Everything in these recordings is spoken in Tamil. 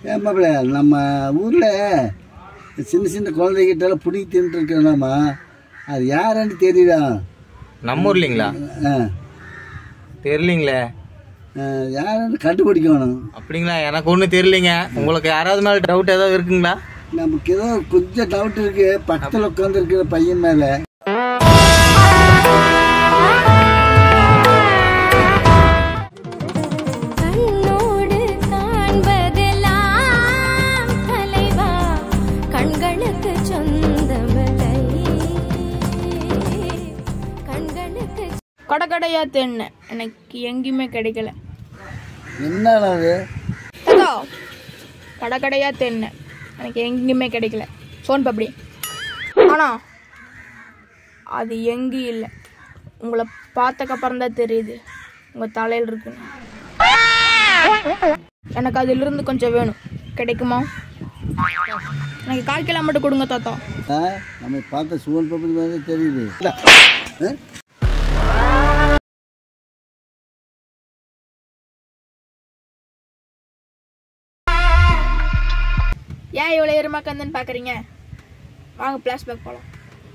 ஏன் மாப்பிள்ள நம்ம ஊரில் சின்ன சின்ன குழந்தைகிட்டலாம் பிடிக்கி தின்ட்டு இருக்கலாமா அது யாருன்னு தெரியுதா நம்ம ஊர்லிங்களா ஆ தெரியலீங்களே ஆ, யாருன்னு கண்டுபிடிக்கணும் அப்படிங்களா எனக்கு ஒன்றும் தெரியலீங்க உங்களுக்கு யாராவது மேலே டவுட் ஏதாவது இருக்குங்களா நமக்கு ஏதோ கொஞ்சம் டவுட் இருக்கு பக்கத்தில் உட்காந்துருக்கிற பையன் மேலே கண்ணோடு காண்பதெல்லாம் தலைவா கண்களுக்கு சொந்தமில்லை கண்களுக்கு கடைக்கடையா தேடினேன் எனக்கு எங்கேயுமே கிடைக்கல என்னடா அது அதோ கடைக்கடையா தேடினேன் எனக்கு எங்கேயுமே கிடைக்கல சோன் பப்படி ஆனால் அது எங்கேயும் இல்லை உங்களை பார்த்தக்கப்புறம் தான் தெரியுது உங்கள் தலையில் இருக்குன்னு எனக்கு அதிலிருந்து கொஞ்சம் வேணும் கிடைக்குமா எனக்கு கால் கிலோ மட்டும் கொடுங்க தாத்தா ஆ நம்ம பார்த்த சுவன் பப்படி மாதிரி தெரியுது ஆ? ஏன் இவ்வளோ எருமாக்கந்தன்னு பார்க்குறீங்க வாங்க ஃப்ளாஷ்பேக் போகலாம்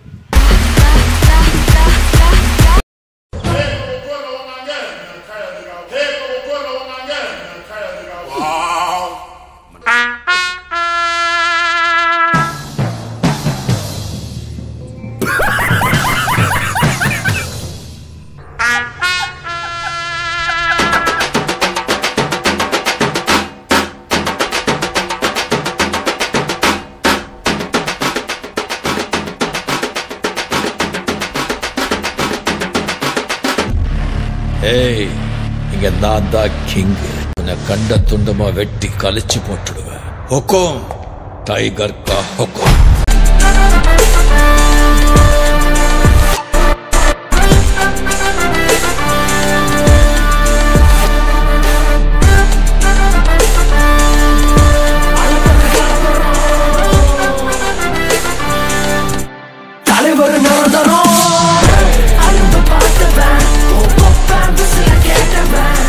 ஏய் இங்க நான் தான் கிங் உன்னை கண்ட துண்டமா வெட்டி கழிச்சு போட்டுடுவேன் ஹொக்கோம் டைகர் கா ஹொக்கோம்